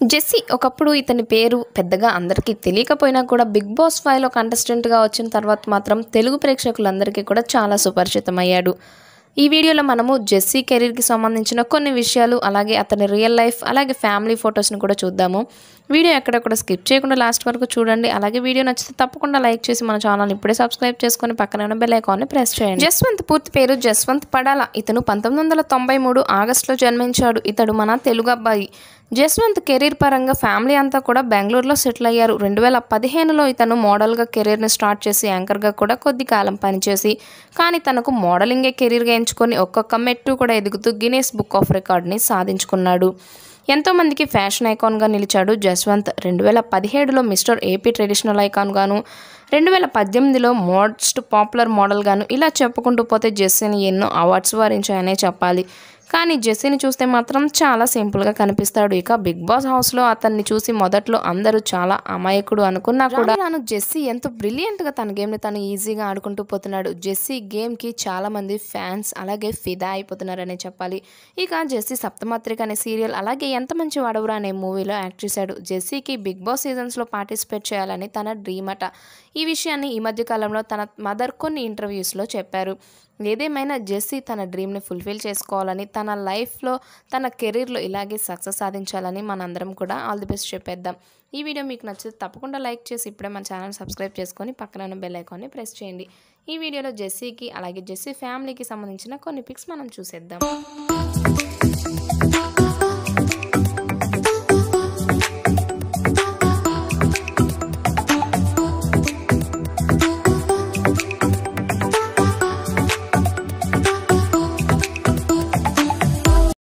Jessie ఒకప్పుడు ఇతని పేరు పెద్దగా అందరికీ తెలియకపోయినా కూడా బిగ్ బాస్ ఫైవ్లో కంటెస్టెంట్గా వచ్చిన తర్వాత మాత్రం తెలుగు ప్రేక్షకులందరికీ కూడా చాలా సుపరిచితమయ్యాడు ఈ వీడియోలో మనము జెస్సీ కెరీర్కి సంబంధించిన కొన్ని విషయాలు అలాగే అతని రియల్ లైఫ్ అలాగే ఫ్యామిలీ ఫొటోస్ని కూడా చూద్దాము వీడియో ఎక్కడెక్కడ స్కిప్ చేయకుండా లాస్ట్ వరకు చూడండి అలాగే వీడియో నచ్చితే తప్పకుండా లైక్ చేసి మన ఛానల్ ఇప్పుడే సబ్స్క్రైబ్ చేసుకొని పక్కన ఉన్న బెల్ ఐకాన్ని ప్రెస్ చేయండి జస్వంత్ పూర్తి పేరు జస్వంత్ పడాల ఇతను పంతొమ్మిది వందల తొంభై మూడు ఆగస్టులో జన్మించాడు ఇతడు మన తెలుగు అబ్బాయి జస్వంత్ కెరీర్ పరంగా ఫ్యామిలీ అంతా కూడా బెంగళూరులో సెటిల్ అయ్యారు రెండు వేల పదిహేనులో ఇతను మోడల్గా కెరీర్ని స్టార్ట్ చేసి యాంకర్గా కూడా కొద్ది కాలం పనిచేసి కానీ తనకు మోడలింగే కెరీర్గా ఎంచుకొని ఒక్కొక్క మెట్టు కూడా ఎదుగుతూ గినీస్ బుక్ ఆఫ్ రికార్డ్ని సాధించుకున్నాడు ఎంతోమందికి ఫ్యాషన్ ఐకాన్గా నిలిచాడు జస్వంత్ రెండు వేల పదిహేడులో మిస్టర్ ఏపీ ట్రెడిషనల్ ఐకాన్ గాను రెండు వేల పద్దెనిమిదిలో మోస్ట్ పాపులర్ మోడల్ గాను ఇలా చెప్పుకుంటూ పోతే జెస్సీని ఎన్నో అవార్డ్స్ వారించాయనే చెప్పాలి కానీ జెస్సీని చూస్తే మాత్రం చాలా సింపుల్గా కనిపిస్తాడు ఇక బిగ్ బాస్ హౌస్లో అతన్ని చూసి మొదట్లో అందరూ చాలా అమాయకుడు అనుకున్నా కూడా రాను జెస్సీ ఎంతో బ్రిలియంట్గా తన గేమ్ని తను ఈజీగా ఆడుకుంటూ పోతున్నాడు జెస్సీ గేమ్కి చాలా మంది ఫ్యాన్స్ అలాగే ఫిదా అయిపోతున్నారనే చెప్పాలి ఇక జెస్సీ సప్తమాత్రిక అనే సీరియల్ అలాగే ఎంత మంచి వాడవురా అనే మూవీలో యాక్ట్ చేశాడు జెస్సీకి బిగ్ బాస్ సీజన్స్లో పార్టిసిపేట్ చేయాలని తన డ్రీమ్ అట ఈ విషయాన్ని ఈ మధ్య కాలంలో తన మదర్ కొన్ని ఇంటర్వ్యూస్లో చెప్పారు ఏదేమైనా జెస్సీ తన డ్రీమ్ని ఫుల్ఫిల్ చేసుకోవాలని తన లైఫ్లో తన కెరీర్లో ఇలాగే సక్సెస్ సాధించాలని మనందరం కూడా ఆల్ ది బెస్ట్ చెప్పేద్దాం ఈ వీడియో మీకు నచ్చితే తప్పకుండా లైక్ చేసి ఇప్పుడే మన ఛానల్ సబ్స్క్రైబ్ చేసుకొని పక్కన ఉన్న బెల్ ఐకాన్ని ప్రెస్ చేయండి ఈ వీడియోలో జెస్సీకి అలాగే జెస్సీ ఫ్యామిలీకి సంబంధించిన కొన్ని పిక్స్ మనం చూసేద్దాం